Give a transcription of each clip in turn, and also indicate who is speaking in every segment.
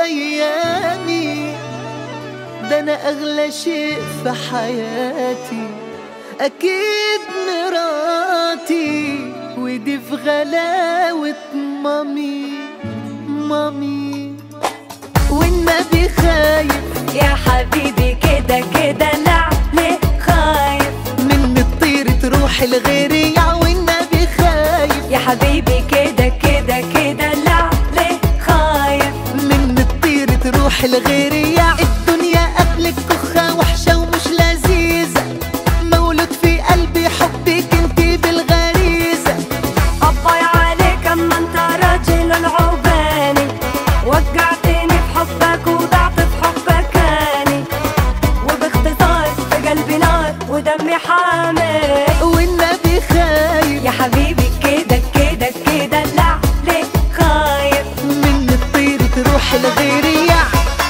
Speaker 1: ايامي ده انا اغلى شيء في حياتي اكيد مراتي ودي في غلاوة مامي مامي والنبي خايف
Speaker 2: يا حبيبي كده كده لا ليه خايف
Speaker 1: من الطير تروح لغيري يا والنبي خايف
Speaker 2: يا حبيبي كده كده كده لا ليه خايف
Speaker 1: من الطير تروح لغيري يا الدنيا قبلك كخة وحشة ومش لذيذة مولود في قلبي حبك انتي بالغريزة
Speaker 2: أباي عليك أما أنت راجل العوباني وقعتني في حبك وضعت في حبك أني وباختصار في قلبي نار ودمي حامي
Speaker 1: والنبي خايف
Speaker 2: يا حبيبي كده كده كده لا ليه خايف
Speaker 1: من الطير تروح لغيري يا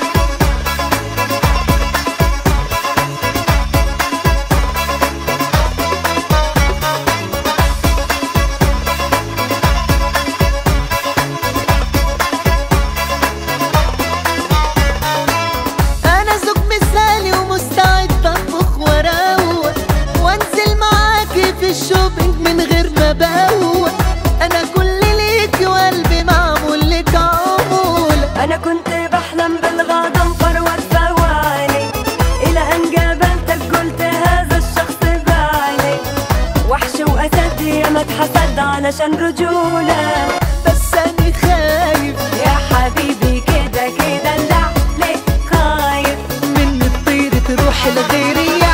Speaker 1: انا زوج مثالي ومستعد اطبخ واروق وانزل معاكي في الشوبينج من غير ما بوق انا كل ليكي وقلبي معمول لك عمولة
Speaker 2: أنا كنت بحلم بالغضب فروة ثواني إلى أن قابلتك قلت هذا الشخص بعلي وحش وأسد يا ما اتحسد علشان رجولة
Speaker 1: بس انا خايف
Speaker 2: يا حبيبي كده كده لا ليه خايف
Speaker 1: من الطير تروح لغيري يا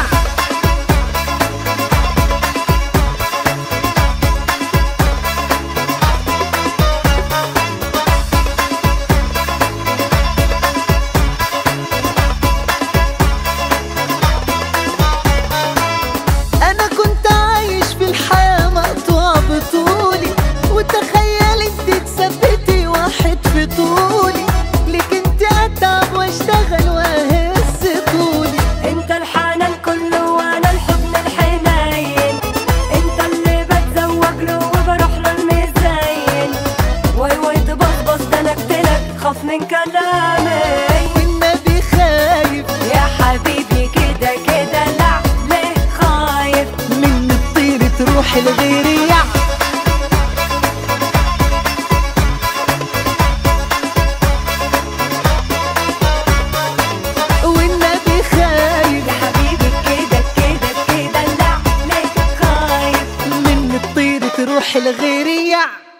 Speaker 1: انا كنت عايش في الحياة مقطوع بطولي وتخيل انت تثبتي واحد في طولي ليك انت اتعب واشتغل واهز طولي
Speaker 2: انت الحنان كله وانا الحضن الحنين انت اللي بتزوج له وبروح له المزين واي واي تبصبص ده انا اقتلك خاف من كلامي
Speaker 1: والنبي خايف
Speaker 2: يا حبيبي كده كده لا ليه خايف
Speaker 1: من الطير تروح لغيري يا والنبي خايف
Speaker 2: يا حبيبي كده كده كده لا ليه خايف
Speaker 1: من الطير تروح لغيري يا